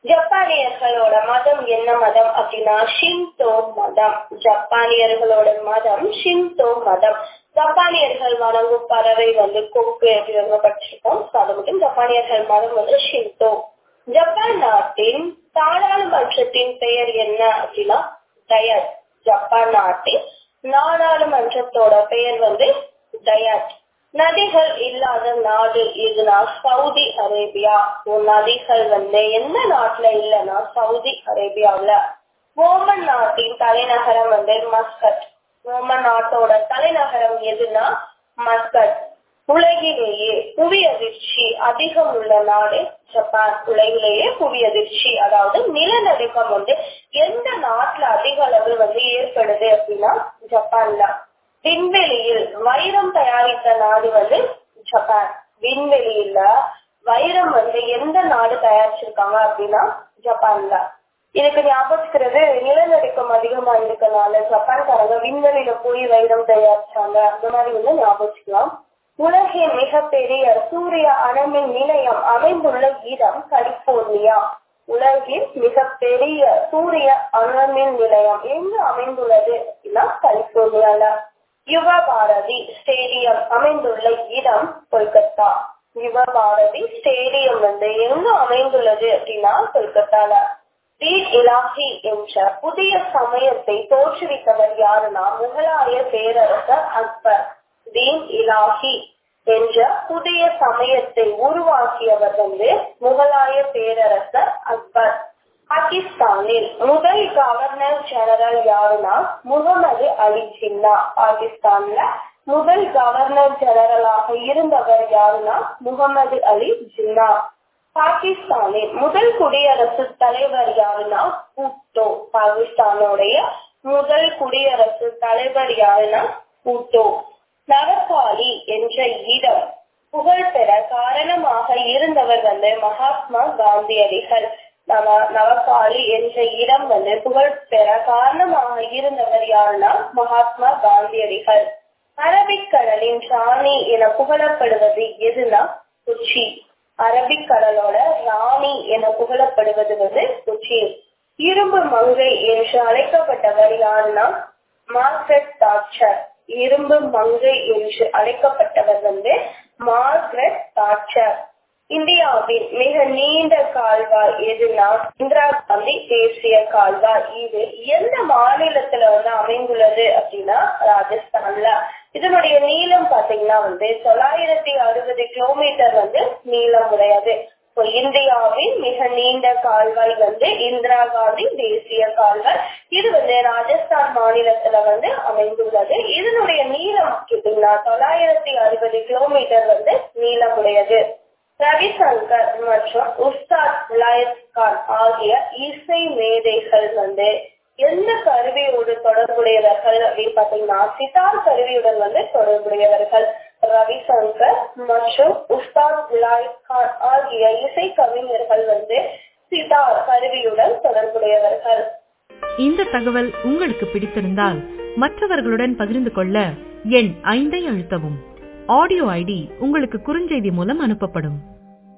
ஜப்பானியர்களோட மதம் என்ன மதம் அப்படின்னா ஷின்தோ மதம் ஜப்பானியர்களோட மதம் ஷின்தோ மதம் ஜப்பானியர்கள் வணங்கும் பறவை வந்து கொக்கு அப்படின்னு படிச்சிருக்கோம் அது மட்டும் ஜப்பானியர்கள் மதம் வந்து ஷின்தோ ஜப்பான் நாட்டின் நாடாளுமன்றத்தின் பெயர் என்ன அப்படின்னா டயட் ஜப்பான் நாட்டின் நாடாளுமன்றத்தோட பெயர் வந்து டயட் நதிகள் இல்லாத நாடு இதுனா சவுதி அரேபியா நதிகள் வந்து எந்த நாட்டுல இல்லைன்னா சவுதி அரேபியாவுல ஓமன் நாட்டின் தலைநகரம் வந்து மஸ்கட் ஓமன் நாட்டோட தலைநகரம் எதுனா மஸ்கட் உலகிலேயே புவி அதிர்ச்சி அதிகம் உள்ள நாடு ஜப்பான் உலகிலேயே புவி அதிர்ச்சி அதாவது நிலநடுக்கம் வந்து எந்த நாட்டுல அதிக அளவு வந்து ஏற்படுது அப்படின்னா ஜப்பான்ல விண்வெளியில் வைரம் தயாரித்த நாடு வந்து ஜப்பான் விண்வெளியில வைரம் வந்து எந்த நாடு தயாரிச்சிருக்காங்க அப்படின்னா ஜப்பான்ல இதுக்கு ஞாபகத்துக்கிறது நிலநடுக்கம் அதிகமா இருக்கனால ஜப்பான்காரங்க விண்வெளியில போய் வைரம் தயாரிச்சாங்க அந்த மாதிரி வந்து ஞாபகம் உலகின் மிகப்பெரிய சூரிய அணுமின் நிலையம் அமைந்துள்ள இடம் கலிபோர்னியா உலகின் மிகப்பெரிய சூரிய அணுமின் நிலையம் எங்கு அமைந்துள்ளது அப்படின்னா கலிபோர்னியால யுவ பாரதி ஸ்டேடியம் அமைந்துள்ள இடம் கொல்கத்தா யுவ பாரதி ஸ்டேடியம் வந்து எங்க அமைந்துள்ளது அப்படின்னா கொல்கத்தால தீன் இலாஹி என்ற புதிய சமயத்தை தோற்றுவித்தவர் யாருன்னா முகலாய பேரரசர் அக்பர் தீன் இலாஹி என்ற புதிய சமயத்தை உருவாக்கியவர் வந்து முகலாய பேரரசர் அக்பர் பாகிஸ்தானில் முதல் கவர்னர் ஜெனரல் யாருன்னா முகமது அலி ஜின்னா பாகிஸ்தான்ல முதல் கவர்னர் ஜெனரலாக இருந்தவர் யாருன்னா முகமது அலி ஜின்னா பாகிஸ்தானின் முதல் குடியரசுத் தலைவர் யாருன்னா பூட்டோ பாகிஸ்தானுடைய முதல் குடியரசு தலைவர் யாருன்னா பூட்டோ நவகாலி என்ற இடம் புகழ்பெற காரணமாக இருந்தவர் வந்து மகாத்மா காந்தியடிகள் நவ நவகாலி என்ற இடம் வந்து புகழ்பெற காரணமாக இருந்தவர் யாருன்னா மகாத்மா காந்தியடிகள் அரபிக்கடலின் ராணி என புகழப்படுவது எதுனா கொச்சி அரபிக்கடலோட ராணி என புகழப்படுவது வந்து கொச்சி இரும்பு மங்கை என்று அழைக்கப்பட்டவர் யாருன்னா மார்க்ரெட் தாட்சர் இரும்பு மங்கை என்று அழைக்கப்பட்டவர் வந்து மார்க்ரெட் தாட்சர் இந்தியாவின் மிக நீண்ட கால்வாய் எதுனா இந்திரா காந்தி தேசிய கால்வாய் இது எந்த மாநிலத்துல வந்து அமைந்துள்ளது அப்படின்னா ராஜஸ்தான்ல இதனுடைய நீளம் பாத்தீங்கன்னா வந்து தொள்ளாயிரத்தி அறுபது கிலோமீட்டர் வந்து நீளம் உடையது இந்தியாவின் மிக நீண்ட கால்வாய் வந்து இந்திரா காந்தி தேசிய கால்வாய் இது வந்து ராஜஸ்தான் மாநிலத்துல வந்து அமைந்துள்ளது இதனுடைய நீளம் கேட்டீங்கன்னா தொள்ளாயிரத்தி அறுபது கிலோமீட்டர் வந்து நீளம் உடையது ரவிசங்கர் மற்றும் உஸ்தாத் லயத் கான் ஆகிய இசை மேதைகள் வந்து எந்த கருவியோடு தொடர்புடையவர்கள் அப்படின்னு பாத்தீங்கன்னா சிதார் கருவியுடன் வந்து தொடர்புடையவர்கள் ரவிசங்கர் மற்றும் உஸ்தாத் லயத் கான் ஆகிய இசை கவிஞர்கள் வந்து சிதார் கருவியுடன் தொடர்புடையவர்கள் இந்த தகவல் உங்களுக்கு பிடித்திருந்தால் மற்றவர்களுடன் பகிர்ந்து கொள்ள எண் ஐந்தை அழுத்தவும் ஆடியோ ஐடி உங்களுக்கு குறுஞ்செய்தி மூலம் அனுப்பப்படும்